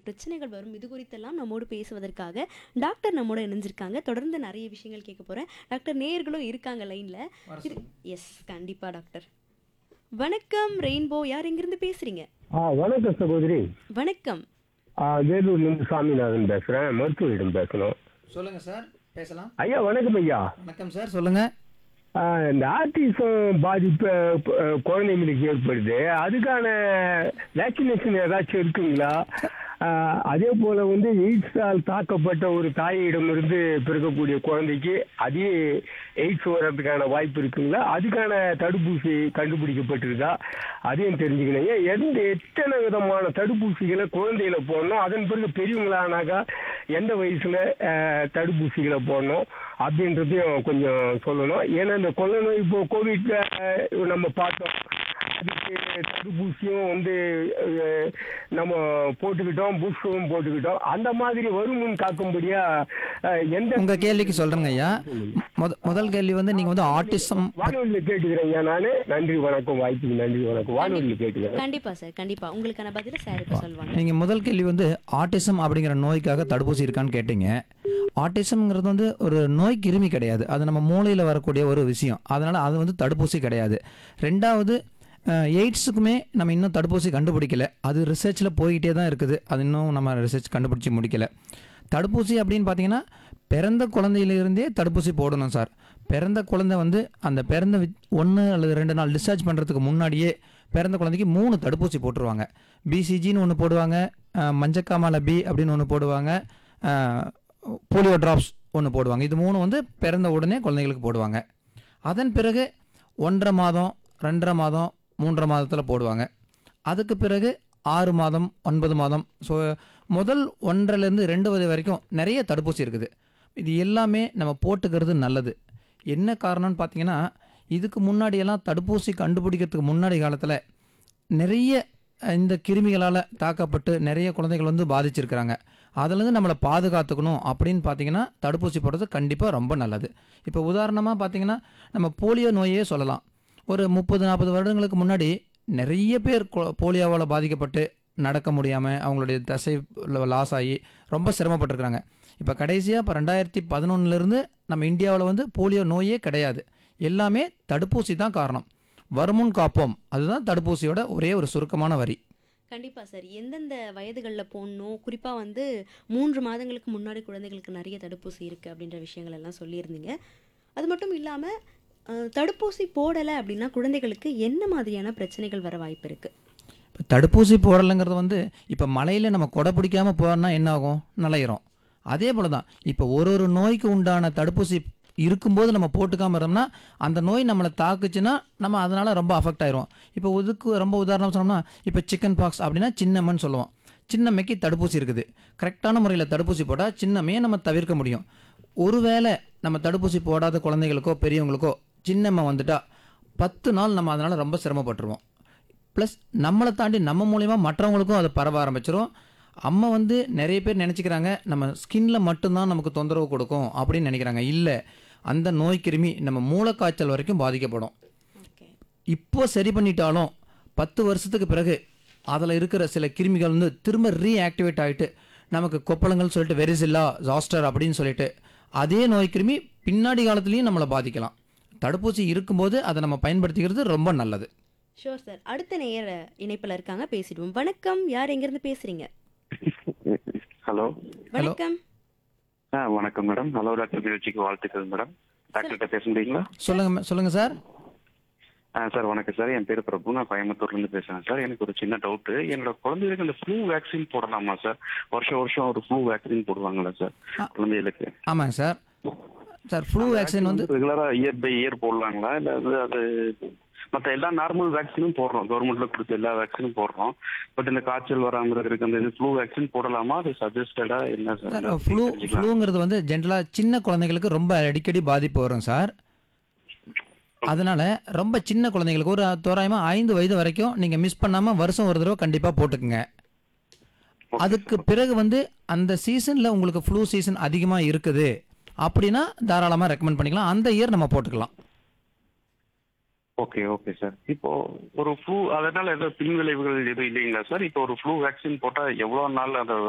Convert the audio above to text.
பிரச்சனைகள் வரும் இது குறித்தெல்லாம் நம்மோடு பேசுவதற்காக டாக்டர் நம்மோட இணைஞ்சிருக்காங்க தொடர்ந்து நிறைய விஷயங்கள் கேட்க போறேன் டாக்டர் நேயர்களும் இருக்காங்க லைன்ல எஸ் கண்டிப்பா டாக்டர் வணக்கம் ரெயின்போ யார் எங்கிருந்து பேசுறீங்க ஆ வணக்கம் சகோதரி வணக்கம் ஆ, வேலூர்லேருந்து சாமிநாதன் பேசுகிறேன் மருத்துவரிடம் பேசணும் சொல்லுங்க சார் பேசலாம் ஐயா வணக்கம் ஐயா வணக்கம் சார் சொல்லுங்க ஆ, இந்த ஆர்டிசம் பாதிப்பு அஹ், குழந்தைங்களுக்கு ஏற்படுது அதுக்கான வேக்சினேஷன் ஏதாச்சும் இருக்குங்களா ஆ, அதே போல வந்து எய்ட்ஸால் தாக்கப்பட்ட ஒரு தாயிடமிருந்து பிறக்கக்கூடிய குழந்தைக்கு அதே எய்ட்ஸ் வர்றதுக்கான வாய்ப்பு இருக்குங்களா அதுக்கான தடுப்பூசி கண்டுபிடிக்கப்பட்டிருக்கா அதையும் தெரிஞ்சுக்கணும் ஏன் எந்த எத்தனை விதமான தடுப்பூசிகளை குழந்தைகளை போடணும் அதன் பிறகு பெரியவங்களானாக்கா எந்த வயசுல அஹ், தடுப்பூசிகளை போடணும் அப்படின்றதையும் கொஞ்சம் சொல்லணும் ஏன்னா இந்த கொள்ளை நோய் இப்போ கோவிட்ல அஹ், நம்ம பார்த்தோம் அதுக்கு தடுப்பூசியும் வந்து அஹ், நம்ம போட்டுக்கிட்டோம் பூஸ்டரும் போட்டுக்கிட்டோம் அந்த மாதிரி வருமுன் காக்கும்படியா அஹ், எந்த உங்க கேள்விக்கு சொல்றேங்க ஐயா முத முதல் கேள்வி வந்து நீங்க வந்து ஆட்டிசம் வானொலியில் கேட்டுக்கிறேன் ஐயா நானு நன்றி வணக்கம் வாய்ப்புக்கு நன்றி வணக்கம் வானொலியில் கேட்டுக்கிறேன் கண்டிப்பா சார் கண்டிப்பா உங்களுக்கான பதில சார் இப்ப சொல்லுவாங்க நீங்க முதல் கேள்வி வந்து ஆட்டிசம் அப்படிங்கிற நோய்க்காக தடுப்பூசி இருக்கான்னு கேட்டீங்க ஆட்டிசம்ங்கிறது வந்து ஒரு நோய் கிருமி கிடையாது அது நம்ம மூளையில் வரக்கூடிய ஒரு விஷயம் அதனால அது வந்து தடுப்பூசி கிடையாது ரெண்டாவது அஹ், எய்ட்ஸுக்குமே நம்ம இன்னும் தடுப்பூசி கண்டுபிடிக்கல அது ரிசர்ச்சில் போய்கிட்டே தான் இருக்குது அது இன்னும் நம்ம ரிசர்ச் கண்டுபிடிச்சி முடிக்கல தடுப்பூசி அப்படின்னு பார்த்தீங்கன்னா பிறந்த குழந்தையிலிருந்தே தடுப்பூசி போடணும் சார் பிறந்த குழந்தை வந்து அந்த பிறந்த ஒன்று அல்லது ரெண்டு நாள் டிஸ்சார்ஜ் பண்ணுறதுக்கு முன்னாடியே பிறந்த குழந்தைக்கு மூணு தடுப்பூசி போட்டுருவாங்க பிசிஜின்னு ஒன்று போடுவாங்க அஹ், மஞ்சக்காமால பி அப்படின்னு ஒன்று போடுவாங்க அஹ், போலியோ ட்ராப்ஸ் ஒன்று போடுவாங்க இது மூணு வந்து பிறந்த உடனே குழந்தைங்களுக்கு போடுவாங்க அதன் பிறகு ஒன்றரை மாதம் ரெண்டரை மாதம் மூன்றரை மாதத்தில் போடுவாங்க அதுக்கு பிறகு ஆறு மாதம் ஒன்பது மாதம் ஸோ முதல் ஒன்றரைலேருந்து ரெண்டு வயது வரைக்கும் நிறைய தடுப்பூசி இருக்குது இது எல்லாமே நம்ம போட்டுக்கிறது நல்லது என்ன காரணம்னு பார்த்தீங்கன்னா இதுக்கு முன்னாடியெல்லாம் தடுப்பூசி கண்டுபிடிக்கிறதுக்கு முன்னாடி காலத்தில் நிறைய அஹ், இந்த கிருமிகளால் தாக்கப்பட்டு நிறைய குழந்தைகள் வந்து பாதிச்சிருக்கிறாங்க அதுலேருந்து நம்மளை பாதுகாத்துக்கணும் அப்படின்னு பார்த்தீங்கன்னா தடுப்பூசி போடுறது கண்டிப்பாக ரொம்ப நல்லது இப்போ உதாரணமாக பார்த்தீங்கன்னா நம்ம போலியோ நோயே சொல்லலாம் ஒரு முப்பது நாற்பது வருடங்களுக்கு முன்னாடி நிறைய பேர் கொ- போலியோவால் பாதிக்கப்பட்டு நடக்க முடியாமல் அவங்களுடைய தசை லாஸ் ஆகி ரொம்ப சிரமப்பட்டிருக்கிறாங்க இப்போ கடைசியாக இப்போ ரெண்டாயிரத்தி பதினொன்னுலேருந்து நம்ம இந்தியாவில் வந்து போலியோ நோயே கிடையாது எல்லாமே தடுப்பூசி தான் காரணம் வருமுன் காப்போம் அதுதான் தடுப்பூசியோட ஒரே ஒரு சுருக்கமான வரி கண்டிப்பா சார் எந்தெந்த வயதுகளில் போடணும் குறிப்பா வந்து மூன்று மாதங்களுக்கு முன்னாடி குழந்தைகளுக்கு நிறைய தடுப்பூசி இருக்கு அப்படின்ற விஷயங்கள் எல்லாம் சொல்லியிருந்தீங்க அது மட்டும் இல்லாம அஹ், தடுப்பூசி போடலை அப்படின்னா குழந்தைகளுக்கு என்ன மாதிரியான பிரச்சனைகள் வர வாய்ப்பு இருக்கு இப்போ தடுப்பூசி போடலைங்கிறது வந்து இப்போ மழையில் நம்ம கொடை பிடிக்காமல் போகிறோன்னா என்ன ஆகும் நலையிறோம் அதே போல் தான் இப்போ ஒரு ஒரு நோய்க்கு உண்டான தடுப்பூசி இருக்கும்போது நம்ம போட்டுக்காம இருந்தோம்னா அந்த நோய் நம்மளை தாக்குச்சுன்னா நம்ம அதனால் ரொம்ப அஃபெக்ட் ஆயிரும் இப்போ இதுக்கு ரொம்ப உதாரணம் சொன்னோம்னா இப்போ சிக்கன் பாக்ஸ் அப்படின்னா சின்னம்மன்னு சொல்லுவோம் சின்னம்மைக்கு தடுப்பூசி இருக்குது கரெக்டான முறையில் தடுப்பூசி போட்டால் சின்னம்மையை நம்ம தவிர்க்க முடியும் ஒருவேளை நம்ம தடுப்பூசி போடாத குழந்தைகளுக்கோ பெரியவங்களுக்கோ சின்னம்மை வந்துட்டா பத்து நாள் நம்ம அதனால் ரொம்ப சிரமப்பட்டுருவோம் ப்ளஸ் நம்மளை தாண்டி நம்ம மூலயமா மற்றவங்களுக்கும் அது பரவ ஆரம்பிச்சிரும் அம்மா வந்து நிறைய பேர் நினச்சிக்கிறாங்க நம்ம ஸ்கின்ல மட்டும்தான் நமக்கு தொந்தரவு கொடுக்கும் அப்படின்னு நினைக்கிறாங்க இல்லை அந்த நோய் கிருமி நம்ம மூளைக்காய்ச்சல் வரைக்கும் பாதிக்கப்படும் ஓகே இப்போ சரி பண்ணிட்டாலும் பத்து வருஷத்துக்கு பிறகு அதில் இருக்கிற சில கிருமிகள் வந்து திரும்ப ரீஆக்டிவேட் ஆகிட்டு நமக்கு கொப்பளங்கள் சொல்லிட்டு வெரிசில்லா ஜாஸ்டர் அப்படின்னு சொல்லிட்டு அதே நோய் கிருமி பின்னாடி காலத்துலேயும் நம்மளை பாதிக்கலாம் தடுப்பூசி இருக்கும்போது அதை நம்ம பயன்படுத்திக்கிறது ரொம்ப நல்லது ஷோர் சார் அடுத்த நேர இணைப்புல இருக்காங்க பேசிடுவோம் வணக்கம் யார் எங்கிருந்து பேசுறீங்க ஹலோ வணக்கம் ஆ வணக்கம் மேடம் ஹலோ டாக்டர் நிகழ்ச்சிக்கு வாழ்த்துக்கள் மேடம் டாக்டர்கிட்ட பேச முடியுங்களா சொல்லுங்க சொல்லுங்க சார் ஆ சார் வணக்கம் சார் என் பேர் பிரபு நான் கோயம்புத்தூர்ல இருந்து பேசுறேன் சார் எனக்கு ஒரு சின்ன டவுட் என்னோட குழந்தைகளுக்கு இந்த ஃப்ளூ வேக்சின் போடலாமா சார் வருஷம் வருஷம் ஒரு ஃப்ளூ வேக்சின் போடுவாங்களா சார் ஆ. குழந்தைகளுக்கு ஆமாங்க சார் சார் ஃப்ளூ வேக்சின் வந்து ரெகுலரா இயர் பை இயர் போடலாங்களா இல்ல அது அது மற்ற எல்லா நார்மல் வேக்சினும் போடுறோம் கவர்மெண்ட்ல கொடுத்த எல்லா வேக்சினும் போடுறோம் பட் இந்த காய்ச்சல் வராம இருக்கிறதுக்கு அந்த ஃப்ளூ வேக்சின் போடலாமா அது சஜஸ்டடா என்ன சார் சார் ஃப்ளூ தெரிஞ்சுக்கலாம். ஃப்ளூங்கிறது வந்து ஜென்ரலாக சின்ன குழந்தைங்களுக்கு ரொம்ப அடிக்கடி பாதிப்பு வரும் சார் அதனால ரொம்ப சின்ன குழந்தைங்களுக்கு ஒரு தோராயமாக ஐந்து வயது வரைக்கும் நீங்கள் மிஸ் பண்ணாமல் வருஷம் ஒரு தடவை கண்டிப்பாக போட்டுக்குங்க அதுக்கு பிறகு வந்து அந்த சீசனில் உங்களுக்கு ஃப்ளூ சீசன் அதிகமாக இருக்குது அப்படின்னா தாராளமாக ரெக்கமெண்ட் பண்ணிக்கலாம் அந்த இயர் நம்ம போட்டுக்கலாம் ஓகே ஓகே சார் இப்போ ஒரு ஃப்ளூ அதனால ஏதோ பின்விளைவுகள் எதுவும் இல்லைங்களா சார் இப்போ ஒரு ஃப்ளூ வேக்சின் போட்டா எவ்வளவு நாள் அதை